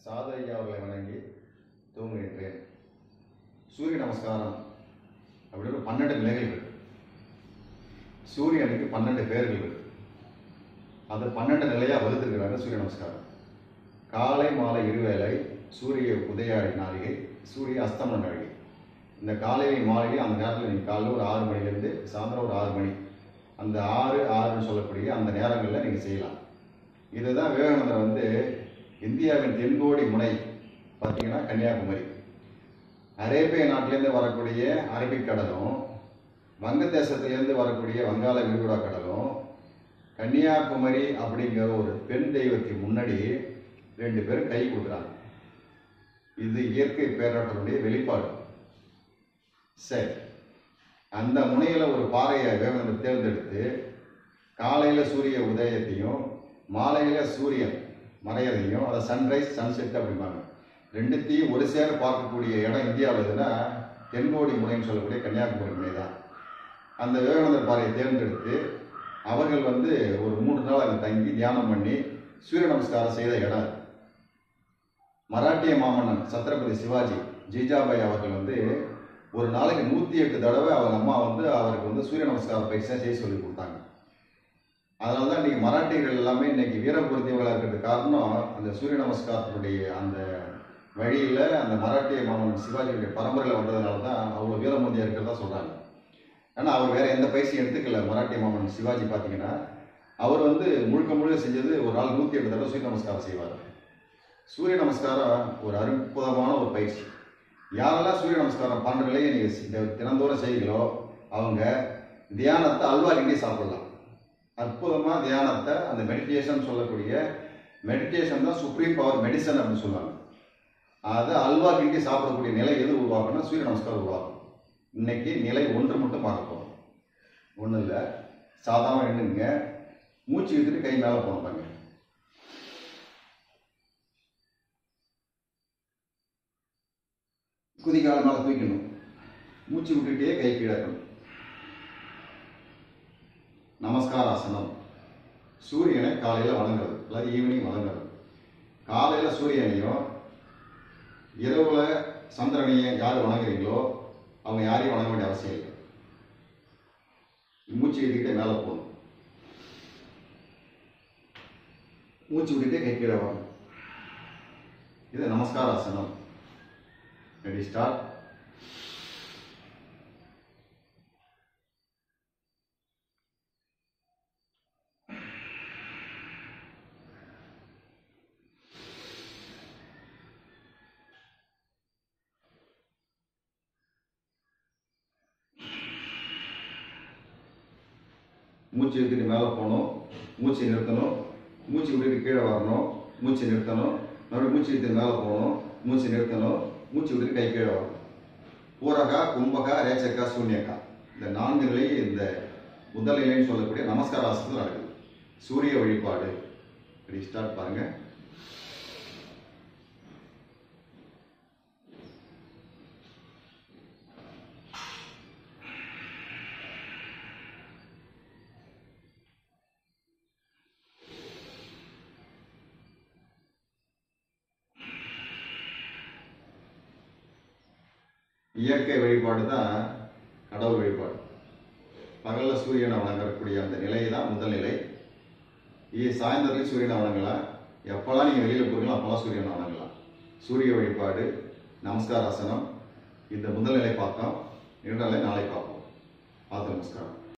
சாது ஐயா அவர்களை வணங்கி தூங்குகின்றேன் சூரிய நமஸ்காரம் அப்படின்னு பன்னெண்டு நிலைகள் இருக்கு சூரியனுக்கு பன்னெண்டு பேர்கள் இருக்கு அது பன்னெண்டு நிலையா வகுத்திருக்கிறாங்க சூரிய நமஸ்காரம் காலை மாலை இருவேளை சூரிய உதயாடி நாளிகை சூரிய அஸ்தமன நாளிகை இந்த காலையில மாலையில அந்த நேரத்தில் நீங்கள் காலையில் ஒரு ஆறு மணிலேருந்து சாயந்தரம் ஒரு ஆறு மணி அந்த ஆறு ஆறுன்னு சொல்லக்கூடிய அந்த நேரங்களில் நீங்கள் செய்யலாம் இதுதான் விவேகானந்தர் வந்து இந்தியாவின் தென்கோடி முனை பார்த்தீங்கன்னா கன்னியாகுமரி அரேபிய நாட்டிலேருந்து வரக்கூடிய அரபிக்கடலும் வங்கதேசத்திலேருந்து வரக்கூடிய வங்காள விரிகுடா கடலும் கன்னியாகுமரி அப்படிங்கிற ஒரு பெண் தெய்வத்துக்கு முன்னாடி ரெண்டு பேரும் கை கொடுக்குறாங்க இது இயற்கை பேராற்றலுடைய வெளிப்பாடு சரி அந்த முனையில ஒரு பாறையை விவேகானந்தர் தேர்ந்தெடுத்து காலையில சூரிய உதயத்தையும் மாலையில சூரியன் மறையதையும் அதை சன்ரைஸ் சன்செட் அப்படிம்பாங்க ரெண்டுத்தையும் ஒரு சேர பார்க்கக்கூடிய இடம் இந்தியாவில் எதுனா தென்கோடி முனைன்னு சொல்லக்கூடிய கன்னியாகுமரி முனை தான் அந்த விவேகானந்தர் பாறையை தேர்ந்தெடுத்து அவர்கள் வந்து ஒரு மூன்று நாள் அங்கே தங்கி தியானம் பண்ணி சூரிய நமஸ்காரம் செய்த இடம் அது. மராட்டிய மாமன்னன் சத்ரபதி சிவாஜி ஜிஜாபாய் அவர்கள் வந்து ஒரு நாளைக்கு நூற்றி எட்டு தடவை அவங்க அம்மா வந்து அவருக்கு வந்து சூரிய நமஸ்கார பயிற்சியாக செய்ய சொல்லி கொடுத்தாங்க அதனால தான் இன்னைக்கு மராட்டியர்கள் எல்லாமே இன்னைக்கு வீரம் பொருத்தியவர்களாக இருக்கிறது காரணம் அந்த சூரிய நமஸ்காரத்தினுடைய அந்த வழியில் அந்த மராட்டிய மாமன்னன் சிவாஜியுடைய பரம்பரையில் வந்ததுனால தான் அவ்வளோ வீரமுந்தியாக இருக்கிறதா சொல்கிறாங்க ஆனால் அவர் வேற எந்த பயிற்சியும் எடுத்துக்கல மராட்டிய மாமன்னன் சிவாஜி பார்த்தீங்கன்னா அவர் வந்து முழுக்க முழுக்க செஞ்சது ஒரு நாள் நூற்றி எட்டு தடவை சூரிய நமஸ்காரம் செய்வார் சூரிய நமஸ்காரம் ஒரு அற்புதமான ஒரு பயிற்சி யாரெல்லாம் சூரிய நமஸ்காரம் பன்னெண்டு நிலையை நீங்கள் தினந்தோறும் செய்கிறீங்களோ அவங்க தியானத்தை அல்வா கிண்டி சாப்பிடலாம் அற்புதமாக தியானத்தை அந்த மெடிடேஷன் சொல்லக்கூடிய மெடிடேஷன் தான் சுப்ரீம் பவர் மெடிசன் அப்படின்னு சொல்லுவாங்க அதை அல்வா கிண்டி சாப்பிடக்கூடிய நிலை எது உருவாக்கணும் சூரிய நமஸ்காரம் உருவாக்கும் இன்னைக்கு நிலை ஒன்று மட்டும் பார்க்க போகிறோம் ஒன்றும் இல்லை சாதாரண எண்ணுங்க மூச்சு இழுத்துட்டு கை மேலே போகணும் பாருங்க குதிகால மேலே தூக்கணும் மூச்சு விட்டுட்டே கை கீழே இருக்கணும் நமஸ்காராசனம் சூரியனை காலையில் வணங்குறது அதாவது ஈவினிங் வணங்குறது காலையில் சூரியனையும் இரவுல சந்திரனையும் யார் வணங்குறீங்களோ அவங்க யாரையும் வணங்க வேண்டிய அவசியம் இல்லை மூச்சு விட்டுக்கிட்டே மேலே போகணும் மூச்சு விட்டுட்டே கை கீழே வரணும் இது நமஸ்காராசனம் ரெடி ஸ்டார்ட் மூச்சு இழுத்துட்டு மேலே போகணும் மூச்சை நிறுத்தணும் மூச்சு விட்டுட்டு கீழே வரணும் மூச்சை நிறுத்தணும் மறுபடியும் மூச்சு இழுத்துட்டு மேலே போகணும் மூச்சு நிறுத்தணும் மூச்சு விட்டுட்டு கை கீழே வரணும் பூரகா கும்பகா ரேச்சக்கா சூன்யக்கா இந்த நான்கு நிலை இந்த முதல் நிலைன்னு சொல்லக்கூடிய நமஸ்கார ஆசனத்தில் நடக்குது சூரிய வழிபாடு இப்படி ஸ்டார்ட் பாருங்க இயற்கை வழிபாடு தான் கடவுள் வழிபாடு பகல்ல சூரியனை வணங்கக்கூடிய அந்த நிலை தான் முதல் நிலை இது சாயந்தரத்தில் சூரியனை வணங்கலாம் எப்போல்லாம் நீங்கள் வெளியில் போகிறீங்களோ அப்போல்லாம் சூரியனை வணங்கலாம் சூரிய வழிபாடு நமஸ்காராசனம் இந்த முதல் நிலை பார்த்தோம் இரண்டாம் நிலை நாளை பார்ப்போம் பார்த்து நமஸ்காரம்